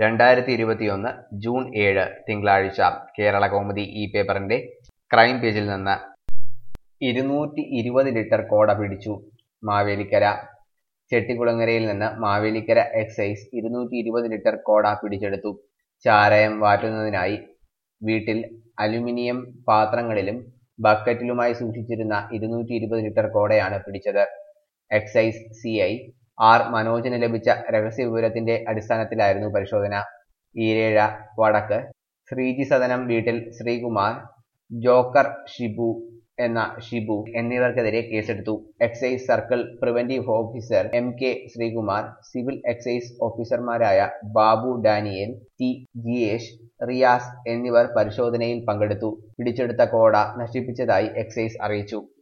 രണ്ടായിരത്തി ഇരുപത്തിയൊന്ന് ജൂൺ ഏഴ് തിങ്കളാഴ്ച കേരള കൗമുദി ഈ പേപ്പറിന്റെ ക്രൈം പേജിൽ നിന്ന് ഇരുന്നൂറ്റി ഇരുപത് ലിറ്റർ കോട പിടിച്ചു മാവേലിക്കര ചെട്ടിക്കുളങ്ങരയിൽ നിന്ന് മാവേലിക്കര എക്സൈസ് ഇരുന്നൂറ്റി ഇരുപത് ലിറ്റർ കോട പിടിച്ചെടുത്തു ചാരായം വാറ്റുന്നതിനായി വീട്ടിൽ അലുമിനിയം പാത്രങ്ങളിലും ബക്കറ്റിലുമായി സൂക്ഷിച്ചിരുന്ന ഇരുന്നൂറ്റി ഇരുപത് ലിറ്റർ കോടയാണ് പിടിച്ചത് എക്സൈസ് സി ഐ ആർ മനോജിന് ലഭിച്ച രഹസ്യവിവരത്തിന്റെ അടിസ്ഥാനത്തിലായിരുന്നു പരിശോധന ഈരേഴ വടക്ക് ശ്രീജി സദനം വീട്ടിൽ ശ്രീകുമാർ ജോക്കർ ഷിബു എന്ന ഷിബു എന്നിവർക്കെതിരെ കേസെടുത്തു excise circle preventive officer M K Sreekumar civil excise ഓഫീസർമാരായ ബാബു ഡാനിയേൽ ടി ജിയേഷ് റിയാസ് എന്നിവർ പരിശോധനയിൽ പങ്കെടുത്തു പിടിച്ചെടുത്ത കോട നശിപ്പിച്ചതായി എക്സൈസ് അറിയിച്ചു